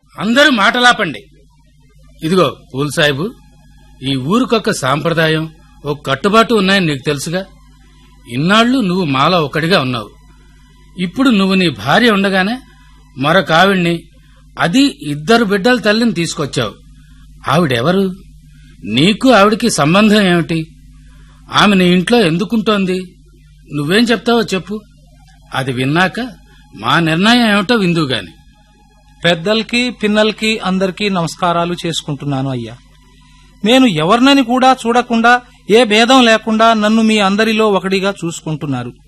అందరూ మాటలాపండి ఇదిగో పూల్ సాహిబు ఈ ఊరికొక సాంప్రదాయం ఒక కట్టుబాటు ఉన్నాయని నీకు తెలుసుగా ఇన్నాళ్ళు నువ్వు మాలో ఒకటిగా ఉన్నావు ఇప్పుడు నువ్వు నీ భార్య ఉండగానే మరొక ఆవిడ్ని అది ఇద్దరు బిడ్డల తల్లిని తీసుకొచ్చావు ఆవిడెవరు నీకు ఆవిడికి సంబంధం ఏమిటి ఆమె నీ ఇంట్లో ఎందుకుంటోంది నువ్వేం చెప్తావో చెప్పు అది విన్నాక మా నిర్ణయం ఏమిటో విందువు గాని పెద్దలకి పిన్నలకి అందరికీ నమస్కారాలు చేసుకుంటున్నాను అయ్యా నేను ఎవరినని కూడా చూడకుండా ఏ భేదం లేకుండా నన్ను మీ అందరిలో ఒకటిగా చూసుకుంటున్నారు